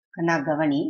கண்ணா கவனி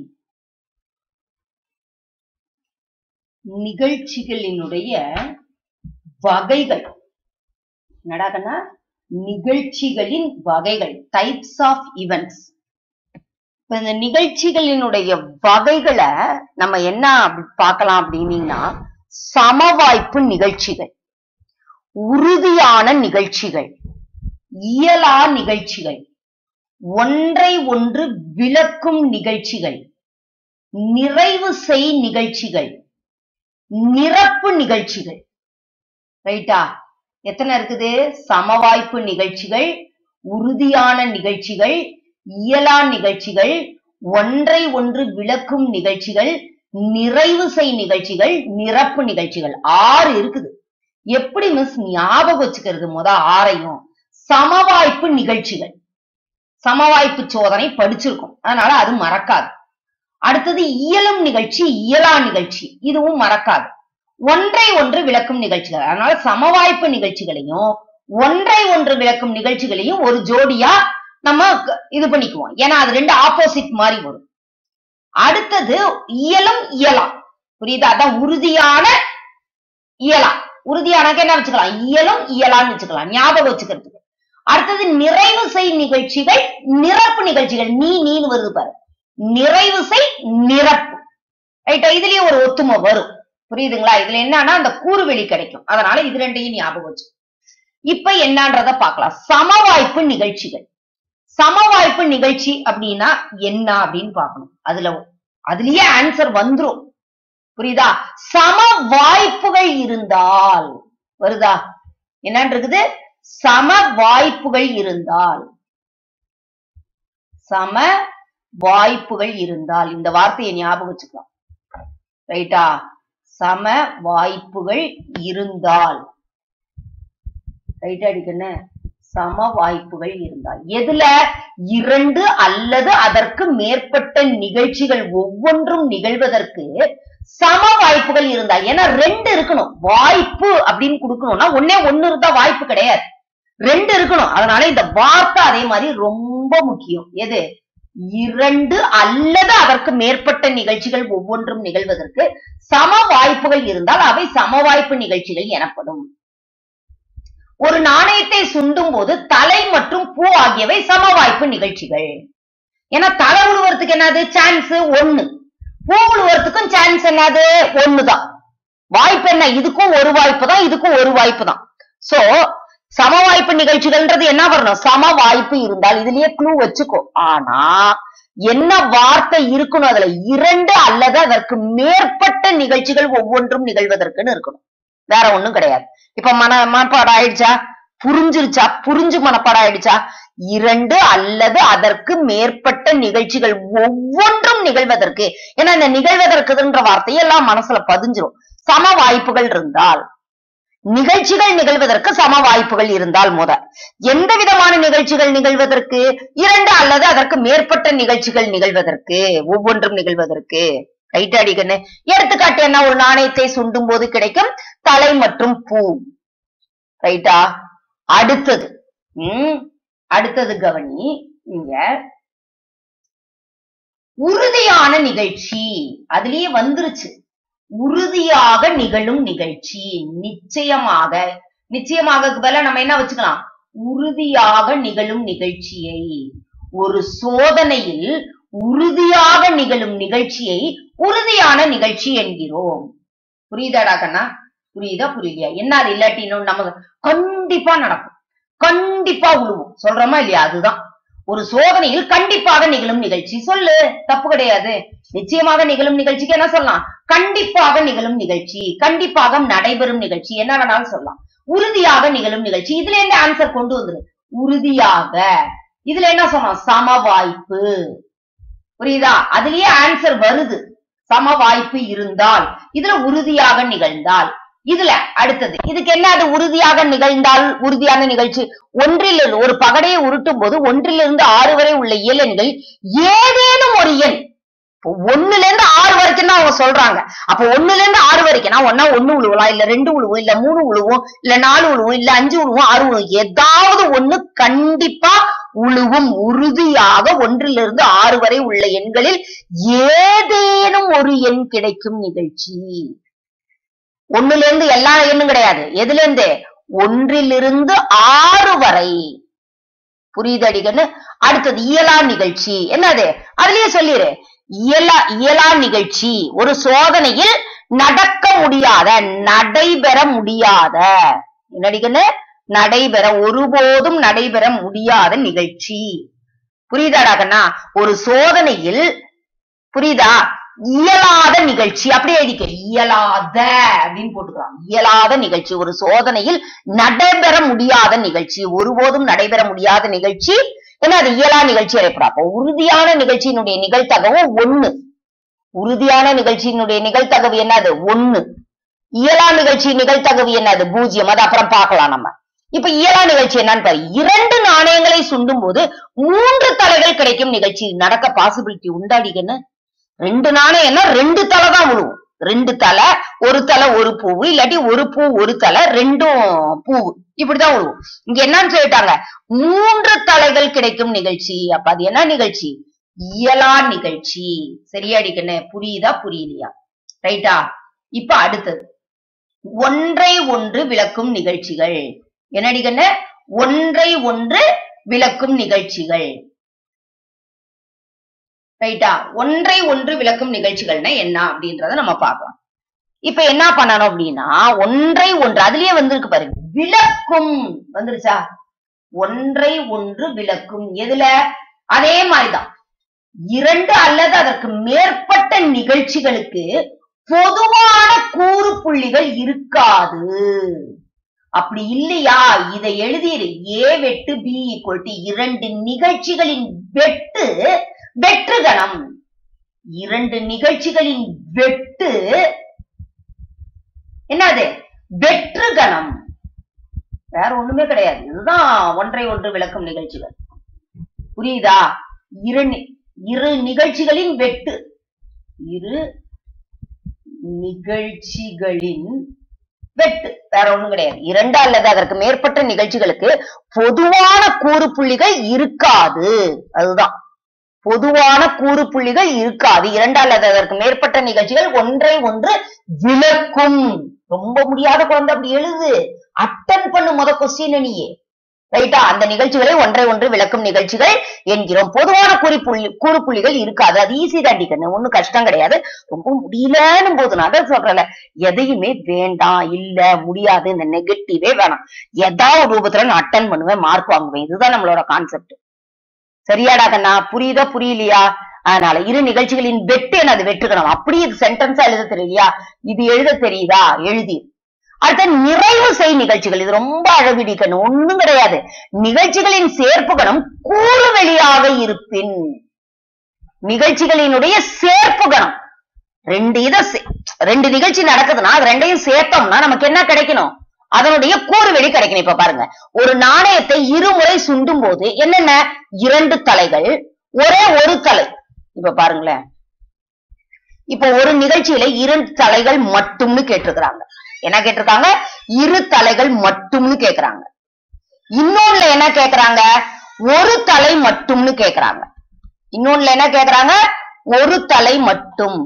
நிகழ்ச்சிகளினுடைய வகைகள் என்னடா கண்ணா நிகழ்ச்சிகளின் வகைகள் டைப்ஸ் ஆஃப் ஈவெண்ட்ஸ் இப்ப இந்த நிகழ்ச்சிகளினுடைய வகைகளை நம்ம என்ன அப்படி பார்க்கலாம் அப்படின்னீங்கன்னா சமவாய்ப்பு நிகழ்ச்சிகள் உறுதியான நிகழ்ச்சிகள் இயலா நிகழ்ச்சிகள் ஒன்றை ஒன்று விளக்கும் நிகழ்ச்சிகள் நிறைவு செய் நிகழ்ச்சிகள் நிரப்பு நிகழ்ச்சிகள் ரைட்டா எத்தனை இருக்குது சமவாய்ப்பு நிகழ்ச்சிகள் உறுதியான நிகழ்ச்சிகள் இயலா நிகழ்ச்சிகள் ஒன்றை ஒன்று விளக்கும் நிகழ்ச்சிகள் நிறைவு செய் நிகழ்ச்சிகள் நிரப்பு நிகழ்ச்சிகள் ஆறு இருக்குது எப்படி மிஸ் ஞாபகம் வச்சுக்கிறது முத ஆறையும் சமவாய்ப்பு நிகழ்ச்சிகள் சமவாய்ப்பு சோதனை படிச்சிருக்கோம் அதனால அது மறக்காது அடுத்தது இயலும் நிகழ்ச்சி இயலா நிகழ்ச்சி இதுவும் மறக்காது ஒன்றை ஒன்று விளக்கும் நிகழ்ச்சிகள் அதனால சமவாய்ப்பு நிகழ்ச்சிகளையும் ஒன்றை ஒன்று விளக்கும் நிகழ்ச்சிகளையும் ஒரு ஜோடியா நம்ம க- இது பண்ணிக்குவோம் ஏன்னா அது ரெண்டு ஆப்போசிட் மாதிரி வரும் அடுத்தது இயலும் இயலா புரியுதா அதான் உறுதியான இயலா உறுதியானக்கு என்ன வச்சுக்கலாம் இயலும் இயலான்னு வச்சுக்கலாம் ஞாபகம் வச்சுக்கிறதுக்கு அடுத்தது நிறைவு செய் நிகழ்ச்சிகள் நிரப்பு நிகழ்ச்சிகள் நீ நீன்னு வருது பாரு நிறைவு செய் நிரப்பு ரைட்டா இதுலயே ஒரு ஒத்துமை வரும் புரியுதுங்களா இதுல என்னன்னா அந்த கூறுவெளி கிடைக்கும் அதனால இது ரெண்டையும் ஞாபகம் வச்சு இப்ப என்னன்றத பார்க்கலாம் சமவாய்ப்பு நிகழ்ச்சிகள் சமவாய்ப்பு நிகழ்ச்சி அப்படின்னா என்ன அப்படின்னு பார்க்கணும் அதுல அதுலயே ஆன்சர் வந்துரும் புரியுதா சம வாய்ப்புகள் இருந்தால் வருதா என்னன்னு இருக்குது சம வாய்ப்புகள் இருந்தால் சம வாய்ப்புகள் இருந்தால் இந்த வார்த்தையை ஞாபகம் வச்சுக்கலாம் ரைட்டா சம வாய்ப்புகள் இருந்தால் ரைட்டா அடிக்கண்ணு சம வாய்ப்புகள் இருந்தால் எதுல இரண்டு அல்லது அதற்கு மேற்பட்ட நிகழ்ச்சிகள் ஒவ்வொன்றும் நிகழ்வதற்கு சம வாய்ப்புகள் இருந்தால் ஏன்னா ரெண்டு இருக்கணும் வாய்ப்பு அப்படின்னு கொடுக்கணும்னா ஒன்னே ஒண்ணு இருந்தா வாய்ப்பு கிடையாது ரெண்டு இருக்கணும் அதனால இந்த வார்த்தை அதே மாதிரி ரொம்ப முக்கியம் எது இரண்டு அல்லது அதற்கு மேற்பட்ட நிகழ்ச்சிகள் ஒவ்வொன்றும் நிகழ்வதற்கு சம வாய்ப்புகள் இருந்தால் அவை சமவாய்ப்பு நிகழ்ச்சிகள் எனப்படும் ஒரு நாணயத்தை சுண்டும் போது தலை மற்றும் பூ ஆகியவை சமவாய்ப்பு நிகழ்ச்சிகள் ஏன்னா தலை உழுவுறதுக்கு என்னது சான்ஸ் ஒண்ணு பூ உழுவுறதுக்கும் சான்ஸ் என்னது ஒண்ணுதான் வாய்ப்பு என்ன இதுக்கும் ஒரு வாய்ப்பு தான் இதுக்கும் ஒரு வாய்ப்பு தான் சோ சமவாய்ப்பு நிகழ்ச்சிகள்ன்றது என்ன வரணும் சம வாய்ப்பு இருந்தால் இதுலயே க்ளூ வச்சுக்கோ ஆனா என்ன வார்த்தை இருக்கணும் அதுல இரண்டு அல்லது அதற்கு மேற்பட்ட நிகழ்ச்சிகள் ஒவ்வொன்றும் நிகழ்வதற்குன்னு இருக்கணும் வேற ஒண்ணும் கிடையாது இப்ப மன மனப்பாடம் ஆயிடுச்சா புரிஞ்சிருச்சா புரிஞ்சு மனப்பாடம் ஆயிடுச்சா இரண்டு அல்லது அதற்கு மேற்பட்ட நிகழ்ச்சிகள் ஒவ்வொன்றும் நிகழ்வதற்கு ஏன்னா இந்த நிகழ்வதற்குன்ற வார்த்தையை எல்லாம் மனசுல பதிஞ்சிரும் சம வாய்ப்புகள் இருந்தால் நிகழ்ச்சிகள் நிகழ்வதற்கு சம வாய்ப்புகள் இருந்தால் முத எந்த விதமான நிகழ்ச்சிகள் நிகழ்வதற்கு இரண்டு அல்லது அதற்கு மேற்பட்ட நிகழ்ச்சிகள் நிகழ்வதற்கு ஒவ்வொன்றும் நிகழ்வதற்கு ரைட் அடிக்கண்ணு எடுத்துக்காட்டு என்ன ஒரு நாணயத்தை சுண்டும் போது கிடைக்கும் தலை மற்றும் பூ ரைட்டா அடுத்தது உம் அடுத்தது கவனி இங்க உறுதியான நிகழ்ச்சி அதுலயே வந்துருச்சு உறுதியாக நிகழும் நிகழ்ச்சி நிச்சயமாக நிச்சயமாக பதிலா நம்ம என்ன வச்சுக்கலாம் உறுதியாக நிகழும் நிகழ்ச்சியை ஒரு சோதனையில் உறுதியாக நிகழும் நிகழ்ச்சியை உறுதியான நிகழ்ச்சி என்கிறோம் புரியுதாடா கண்ணா புரியுதா புரியலையா என்ன அது இல்லாட்டி இன்னும் நமக்கு கண்டிப்பா நடக்கும் கண்டிப்பா உழுவும் சொல்றோமா இல்லையா அதுதான் ஒரு சோதனையில் கண்டிப்பாக நிகழும் நிகழ்ச்சி சொல்லு தப்பு கிடையாது நிச்சயமாக நிகழும் நிகழ்ச்சிக்கு என்ன சொல்லலாம் கண்டிப்பாக நிகழும் நிகழ்ச்சி கண்டிப்பாக நடைபெறும் நிகழ்ச்சி என்ன வேணாலும் சொல்லலாம் உறுதியாக நிகழும் நிகழ்ச்சி இதுல என்ன ஆன்சர் கொண்டு வந்துரு உறுதியாக இதுல என்ன சொன்னோம் சம வாய்ப்பு புரியுதா அதுலயே ஆன்சர் வருது சம வாய்ப்பு இருந்தால் இதுல உறுதியாக நிகழ்ந்தால் இதுல அடுத்தது இதுக்கு என்ன அது உறுதியாக நிகழ்ந்தால் உறுதியான நிகழ்ச்சி ஒன்றில் இருந்து- ஒரு பகடையை உருட்டும் போது ஒன்றிலிருந்து ஆறு வரை உள்ள இயல் எண்கள் ஏதேனும் ஒரு எண் இப்போ ஒண்ணுல இருந்து ஆறு வரைக்கும் தான் அவங்க சொல்றாங்க அப்ப ஒண்ணுல இருந்து ஆறு வரைக்கும் நான் ஒன்னா ஒண்ணு உழுவலாம் இல்ல ரெண்டு உழுவும் இல்ல மூணு உழுவும் இல்ல நாலு உழுவும் இல்ல அஞ்சு உழுவும் ஆறு உழுவும் ஏதாவது ஒண்ணு கண்டிப்பா உழுவும் உறுதியாக ஒன்றிலிருந்து ஆறு வரை உள்ள எண்களில் ஏதேனும் ஒரு எண் கிடைக்கும் நிகழ்ச்சி ஒண்ணுல இருந்து எல்லா எண்ணும் கிடையாது எதுல இருந்து ஒன்றிலிருந்து ஆறு வரை புரியுது அடிக்கன்னு அடுத்தது இயலா நிகழ்ச்சி என்னது அதுலயே சொல்லிரு இயலா இயலா நிகழ்ச்சி ஒரு சோதனையில் நடக்க முடியாத நடைபெற முடியாத என்னடிக்கன்னு நடைபெற ஒருபோதும் நடைபெற முடியாத நிகழ்ச்சி புரியுதாடா கண்ணா ஒரு சோதனையில் புரியுதா இயலாத நிகழ்ச்சி அப்படியே எழுதிக்க இயலாத அப்படின்னு போட்டுக்கலாம் இயலாத நிகழ்ச்சி ஒரு சோதனையில் நடைபெற முடியாத நிகழ்ச்சி ஒருபோதும் நடைபெற முடியாத நிகழ்ச்சி என்ன அது இயலா நிகழ்ச்சி அழைப்படா அப்போ உறுதியான நிகழ்ச்சியினுடைய நிகழ்த்தகவு ஒண்ணு உறுதியான நிகழ்ச்சியினுடைய நிகழ்த்தகவு என்னது ஒண்ணு இயலா நிகழ்ச்சி நிகழ்த்தகவு என்னது பூஜ்ஜியம் அது அப்புறம் பார்க்கலாம் நம்ம இப்ப இயலா நிகழ்ச்சி என்னன்னு பாரு இரண்டு நாணயங்களை சுண்டும் போது மூன்று தலைகள் கிடைக்கும் நிகழ்ச்சி நடக்க பாசிபிலிட்டி உண்டாடிக்கன்னு ரெண்டு நாணயம்னா ரெண்டு தலை தான் விழுவும் ரெண்டு தலை ஒரு தலை ஒரு பூவு இல்லாட்டி ஒரு பூ ஒரு தலை ரெண்டும் பூவு இப்படிதான் விழுவும் இங்க என்னன்னு சொல்லிட்டாங்க மூன்று தலைகள் கிடைக்கும் நிகழ்ச்சி அப்ப அது என்ன நிகழ்ச்சி இயலா நிகழ்ச்சி சரியாடிக்கண்ணே புரியுதா புரியலையா ரைட்டா இப்ப அடுத்தது ஒன்றை ஒன்று விளக்கும் நிகழ்ச்சிகள் என்னடிக்கண்ணே ஒன்றை ஒன்று விளக்கும் நிகழ்ச்சிகள் ரைட்டா ஒன்றை ஒன்று விளக்கும் நிகழ்ச்சிகள்னா என்ன அப்படின்றத நம்ம பார்க்கலாம் இப்ப என்ன பண்ணணும் அப்படின்னா ஒன்றை ஒன்று அதுலயே வந்திருக்கு பாருங்க விளக்கும் வந்துருச்சா ஒன்றை ஒன்று விளக்கும் எதுல அதே மாதிரிதான் இரண்டு அல்லது அதற்கு மேற்பட்ட நிகழ்ச்சிகளுக்கு பொதுவான கூறு புள்ளிகள் இருக்காது அப்படி இல்லையா இதை எழுதிரு ஏ வெட்டு பி ஈக்குவல் டு இரண்டு நிகழ்ச்சிகளின் வெட்டு வெற்று கணம் இரண்டு நிகழ்ச்சிகளின் வெட்டு என்னது வெற்று கணம் வேற ஒண்ணுமே கிடையாது இதுதான் ஒன்றை ஒன்று விளக்கும் நிகழ்ச்சிகள் புரியுதா இரு நி- இரு நிகழ்ச்சிகளின் வெட்டு இரு நிகழ்ச்சிகளின் வெட்டு வேற ஒண்ணும் கிடையாது இரண்டு அல்லது அதற்கு மேற்பட்ட நிகழ்ச்சிகளுக்கு பொதுவான கூறு புள்ளிகள் இருக்காது அதுதான் பொதுவான கூறு புள்ளிகள் இருக்காது இரண்டு அல்லது அதற்கு மேற்பட்ட நிகழ்ச்சிகள் ஒன்றை ஒன்று விளக்கும் ரொம்ப முடியாத குழந்தை அப்படி எழுது அட்டன் பண்ணு முத கொஸ்டின் நீயே ரைட்டா அந்த நிகழ்ச்சிகளை ஒன்றை ஒன்று விளக்கும் நிகழ்ச்சிகள் என்கிறோம் பொதுவான குறிப்புள்ளி கூறு புள்ளிகள் இருக்காது அது ஈஸி தாண்டிக்கணும் ஒண்ணும் கஷ்டம் கிடையாது ரொம்ப முடியலன்னு போது நான் அதான் சொல்றேன்ல எதையுமே வேண்டாம் இல்ல முடியாது இந்த நெகட்டிவே வேணாம் ஏதாவது ஒரு ரூபத்துல நான் அட்டன் பண்ணுவேன் மார்க் வாங்குவேன் இதுதான் நம்மளோட கான்செப்ட் சரியாடா கண்ணா புரியுதா புரியலையா அதனால இரு நிகழ்ச்சிகளின் வெட்டு எனது வெற்றுக்கணும் அப்படி இது சென்டென்ஸா எழுத தெரியலையா இது எழுத தெரியுதா எழுதி அடுத்த நிறைவு செய் நிகழ்ச்சிகள் இது ரொம்ப அழகிடிக்கணும் ஒண்ணும் கிடையாது நிகழ்ச்சிகளின் சேர்ப்பு கணம் கூறு வெளியாக இருப்பின் நிகழ்ச்சிகளினுடைய சேர்ப்பு கணம் ரெண்டு இத சே- ரெண்டு நிகழ்ச்சி நடக்குதுன்னா அது ரெண்டையும் சேர்த்தோம்னா நமக்கு என்ன கிடைக்கணும் அதனுடைய கூறு வெளி கிடைக்கணும் இப்ப பாருங்க ஒரு நாணயத்தை இருமுறை சுண்டும் போது என்னென்ன இரண்டு தலைகள் ஒரே ஒரு தலை இப்ப பாருங்களேன் இப்ப ஒரு நிகழ்ச்சியில இரண்டு தலைகள் மட்டும்னு கேட்டிருக்கிறாங்க என்ன கேட்டிருக்காங்க இரு தலைகள் மட்டும்னு கேக்குறாங்க இன்னொன்னுல என்ன கேக்குறாங்க ஒரு தலை மட்டும்னு கேக்குறாங்க இன்னொன்னுல என்ன கேக்குறாங்க ஒரு தலை மட்டும்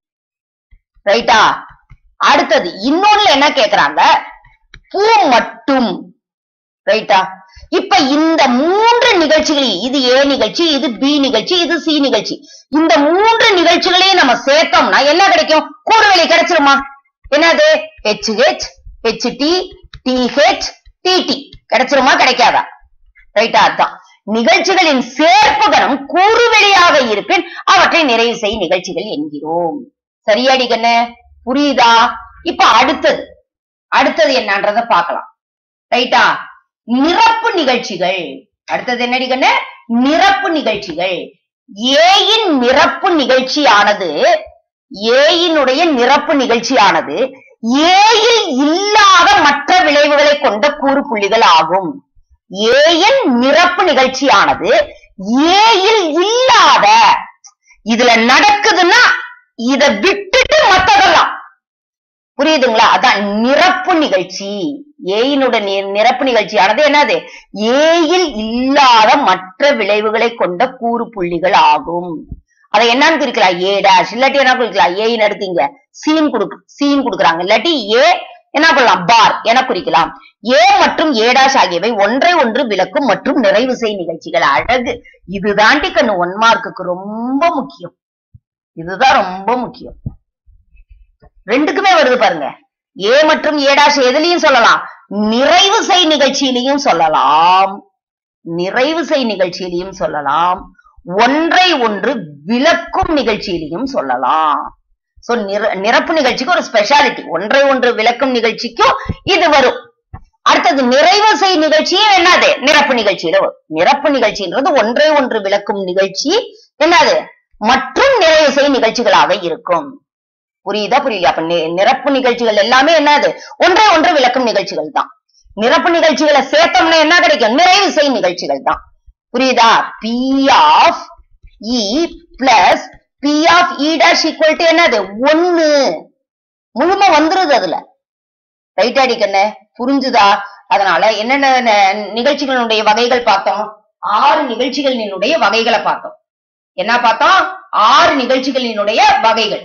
ரைட்டா அடுத்தது இன்னொன்னுல என்ன கேக்குறாங்க பூ மட்டும் ரைட்டா இப்ப இந்த மூன்று நிகழ்ச்சிகளையும் இது ஏ நிகழ்ச்சி இது பி நிகழ்ச்சி இது சி நிகழ்ச்சி இந்த மூன்று நிகழ்ச்சிகளையும் நம்ம சேர்த்தோம்னா என்ன கிடைக்கும் கூடுவெளி கிடைச்சிருமா என்னது ஹெச்ஹெச் ஹெச்டி டிஹெச் டிடி கிடைச்சிருமா கிடைக்காதா ரைட்டா அதான் நிகழ்ச்சிகளின் சேர்ப்பு கணம் கூறுவெளியாக இருப்பின் அவற்றை நிறைவு செய் நிகழ்ச்சிகள் என்கிறோம் சரியாடி கண்ணு புரியுதா இப்ப அடுத்தது அடுத்தது என்னன்றத பார்க்கலாம் ரைட்டா நிரப்பு நிகழ்ச்சிகள் அடுத்தது என்னடி கண்ணு நிரப்பு நிகழ்ச்சிகள் ஏயின் நிரப்பு நிகழ்ச்சியானது ஏயினுடைய நிரப்பு நிகழ்ச்சியானது ஏயில் இல்லாத மற்ற விளைவுகளை கொண்ட கூறு புள்ளிகள் ஆகும் ஏயின் நிரப்பு நிகழ்ச்சியானது ஏயில் இல்லாத இதுல நடக்குதுன்னா இத விட்டுட்டு மத்ததெல்லாம் புரியுதா புரியுதுங்களா அதான் நிரப்பு நிகழ்ச்சி ஏயினோட நி- நிரப்பு நிகழ்ச்சியானது என்னது ஏயில் இல்லாத மற்ற விளைவுகளை கொண்ட கூறு புள்ளிகள் ஆகும் அதை என்னன்னு குறிக்கலாம் ஏ டேஷ் இல்லாட்டி என்ன குறிக்கலாம் ஏன்னு எடுத்தீங்க சீன் கொடுக்கு சீன் கொடுக்குறாங்க இல்லாட்டி ஏ என்ன பண்ணலாம் பார் என குறிக்கலாம் ஏ மற்றும் ஏ டேஷ் ஆகியவை ஒன்றை ஒன்று விளக்கும் மற்றும் நிறைவு செய் நிகழ்ச்சிகள் அழகு இதுதாண்டி கண்ணு ஒன் மார்க்குக்கு ரொம்ப முக்கியம் இதுதான் ரொம்ப முக்கியம் ரெண்டுக்குமே வருது பாருங்க ஏ மற்றும் ஏ டாஷ் எதுலயும் சொல்லலாம் நிறைவு செய் நிகழ்ச்சியிலையும் சொல்லலாம் நிறைவு செய் நிகழ்ச்சியிலையும் சொல்லலாம் ஒன்றை ஒன்று விளக்கும் நிகழ்ச்சியிலையும் சொல்லலாம் சோ நிர- நிரப்பு நிகழ்ச்சிக்கு ஒரு ஸ்பெஷாலிட்டி ஒன்றை ஒன்று விளக்கும் நிகழ்ச்சிக்கும் இது வரும் அடுத்தது நிறைவு செய் நிகழ்ச்சியும் என்னது நிரப்பு நிகழ்ச்சியில வரும் நிரப்பு நிகழ்ச்சின்றது ஒன்றை ஒன்று விளக்கும் நிகழ்ச்சி என்னது மற்றும் நிறைவு செய் நிகழ்ச்சிகளாக இருக்கும் புரியுதா புரியல அப்ப நி- நிரப்பு நிகழ்ச்சிகள் எல்லாமே என்னது ஒன்றை ஒன்று விளக்கும் நிகழ்ச்சிகள் தான் நிரப்பு நிகழ்ச்சிகளை சேர்த்தோம்னா என்ன கிடைக்கும் நிறைவு செய் நிகழ்ச்சிகள் தான் புரியுதா P of E plus P of E dash equal to என்னது ஒன்னு முழுமை வந்துருது அதுல ரைட் அடிக்கண்ணே புரிஞ்சுதா அதனால என்னென்ன ந- நிகழ்ச்சிகளுடைய வகைகள் பார்த்தோம் ஆறு நிகழ்ச்சிகளினுடைய வகைகளை பார்த்தோம் என்ன பார்த்தோம் ஆறு நிகழ்ச்சிகளினுடைய வகைகள்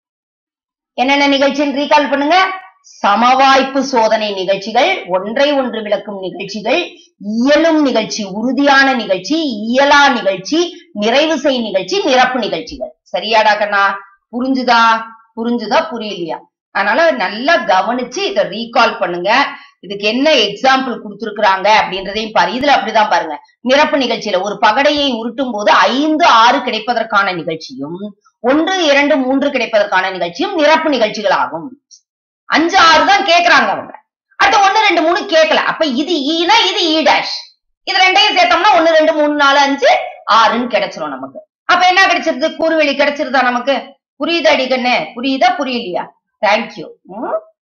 என்னென்ன நிகழ்ச்சின்னு ரீகால் பண்ணுங்க சமவாய்ப்பு சோதனை நிகழ்ச்சிகள் ஒன்றை ஒன்று விளக்கும் நிகழ்ச்சிகள் இயலும் நிகழ்ச்சி உறுதியான நிகழ்ச்சி இயலா நிகழ்ச்சி நிறைவு செய் நிகழ்ச்சி நிரப்பு நிகழ்ச்சிகள் சரியாடா கண்ணா புரிஞ்சுதா புரிஞ்சுதா புரியலையா அதனால நல்லா கவனிச்சு இதை ரீகால் பண்ணுங்க இதுக்கு என்ன எக்ஸாம்பிள் கொடுத்திருக்கிறாங்க அப்படின்றதையும் பாரு இதுல அப்படிதான் பாருங்க நிரப்பு நிகழ்ச்சியில ஒரு பகடையை உருட்டும் போது ஐந்து ஆறு கிடைப்பதற்கான நிகழ்ச்சியும் ஒன்று இரண்டு மூன்று கிடைப்பதற்கான நிகழ்ச்சியும் நிரப்பு நிகழ்ச்சிகள் ஆகும் அஞ்சு ஆறு தான் கேக்குறாங்க அவங்க அடுத்து ஒன்னு ரெண்டு மூணு கேட்கல அப்ப இது ஈனா இது இ டேஷ் இது ரெண்டையும் சேர்த்தோம்னா ஒன்னு ரெண்டு மூணு நாலு அஞ்சு ஆறுன்னு கிடைச்சிரும் நமக்கு அப்ப என்ன கிடைச்சிருது கூறுவெளி கிடைச்சிருதா நமக்கு புரியுதா அடிக்கண்ணே புரியுதா புரியலையா தேங்க்யூ